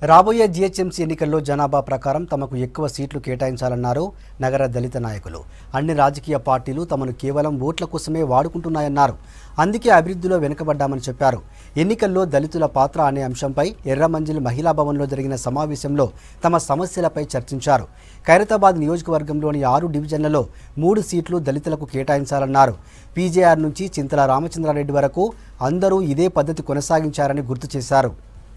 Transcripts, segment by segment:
రాబోయే జీహెచ్ఎంసీ ఎన్నికల్లో జనాభా ప్రకారం తమకు ఎక్కువ సీట్లు కేటాయించాలన్నారు నగర దళిత నాయకులు అన్ని రాజకీయ పార్టీలు తమను కేవలం ఓట్ల కోసమే వాడుకుంటున్నాయన్నారు అందుకే అభివృద్ధిలో వెనుకబడ్డామని చెప్పారు ఎన్నికల్లో దళితుల పాత్ర అనే అంశంపై ఎర్రమంజిల్ మహిళా భవన్లో జరిగిన సమావేశంలో తమ సమస్యలపై చర్చించారు ఖైరతాబాద్ నియోజకవర్గంలోని ఆరు డివిజన్లలో మూడు సీట్లు దళితులకు కేటాయించాలన్నారు పీజేఆర్ నుంచి చింతల రామచంద్రారెడ్డి వరకు అందరూ ఇదే పద్ధతి కొనసాగించారని గుర్తు చేశారు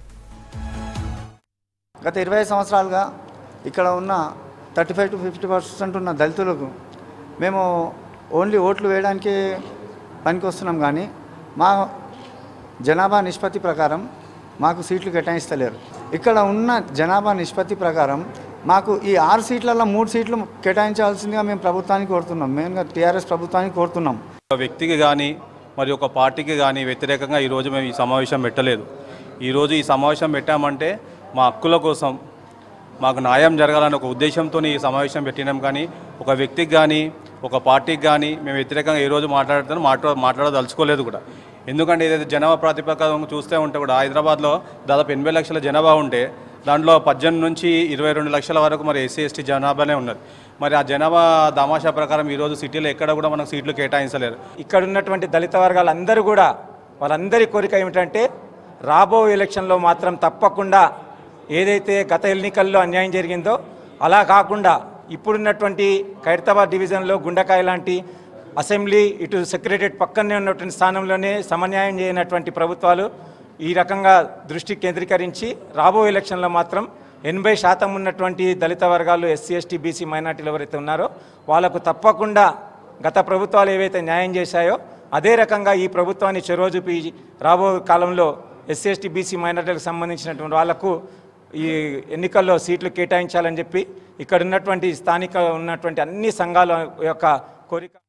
గత ఇరవై సంవత్సరాలుగా ఇక్కడ ఉన్న thirty five to fifty percent ఉన్న దళితులకు మేము ఓన్లీ ఓట్లు వేయడానికి పనికి వస్తున్నాం కానీ మా జనాభా నిష్పత్తి ప్రకారం మాకు సీట్లు కేటాయిస్తలేరు ఇక్కడ ఉన్న జనాభా నిష్పత్తి ప్రకారం మాకు ఈ ఆరు సీట్లలో మూడు సీట్లు కేటాయించాల్సిందిగా మేము ప్రభుత్వానికి కోరుతున్నాం మెయిన్గా టీఆర్ఎస్ ప్రభుత్వానికి కోరుతున్నాం ఒక వ్యక్తికి కానీ మరి ఒక పార్టీకి కానీ వ్యతిరేకంగా ఈరోజు మేము ఈ సమావేశం పెట్టలేదు ఈరోజు ఈ సమావేశం పెట్టామంటే మా హక్కుల కోసం మాకు న్యాయం జరగాలనే ఒక ఉద్దేశంతో ఈ సమావేశం పెట్టినాం కానీ ఒక వ్యక్తికి కానీ ఒక పార్టీకి కానీ మేము వ్యతిరేకంగా ఈ రోజు మాట్లాడుతాను మాట్లా మాట్లాడదలుచుకోలేదు కూడా ఎందుకంటే ఏదైతే జనాభా ప్రాతిపదికన చూస్తే ఉంటే కూడా హైదరాబాద్లో దాదాపు ఎనభై లక్షల జనాభా ఉంటే దాంట్లో పద్దెనిమిది నుంచి ఇరవై రెండు లక్షల వరకు మరి ఎస్సీ ఎస్టీ జనాభానే ఉన్నది మరి ఆ జనాభా దామాషా ప్రకారం ఈరోజు సిటీలో ఎక్కడ కూడా మనకు సీట్లు కేటాయించలేరు ఇక్కడ ఉన్నటువంటి దళిత వర్గాలందరూ కూడా వాళ్ళందరి కోరిక ఏమిటంటే రాబో ఎలక్షన్లో మాత్రం తప్పకుండా ఏదైతే గత ఎన్నికల్లో అన్యాయం జరిగిందో అలా కాకుండా ఇప్పుడున్నటువంటి ఖైరతాబాద్ డివిజన్లో గుండకాయ లాంటి అసెంబ్లీ ఇటు సెక్రటరియట్ పక్కనే ఉన్నటువంటి స్థానంలోనే సమన్యాయం చేయనటువంటి ప్రభుత్వాలు ఈ రకంగా దృష్టి కేంద్రీకరించి రాబో ఎలక్షన్లో మాత్రం ఎనభై శాతం ఉన్నటువంటి దళిత వర్గాలు ఎస్సీ ఎస్టీ బీసీ మైనార్టీలు ఎవరైతే ఉన్నారో వాళ్ళకు తప్పకుండా గత ప్రభుత్వాలు ఏవైతే న్యాయం చేశాయో అదే రకంగా ఈ ప్రభుత్వాన్ని చొరవ చూపి రాబో కాలంలో ఎస్సీ ఎస్టీ బీసీ మైనార్టీలకు సంబంధించినటువంటి వాళ్లకు ఈ ఎన్నికల్లో సీట్లు కేటాయించాలని చెప్పి ఇక్కడ ఉన్నటువంటి స్థానిక ఉన్నటువంటి అన్ని సంఘాల యొక్క కోరిక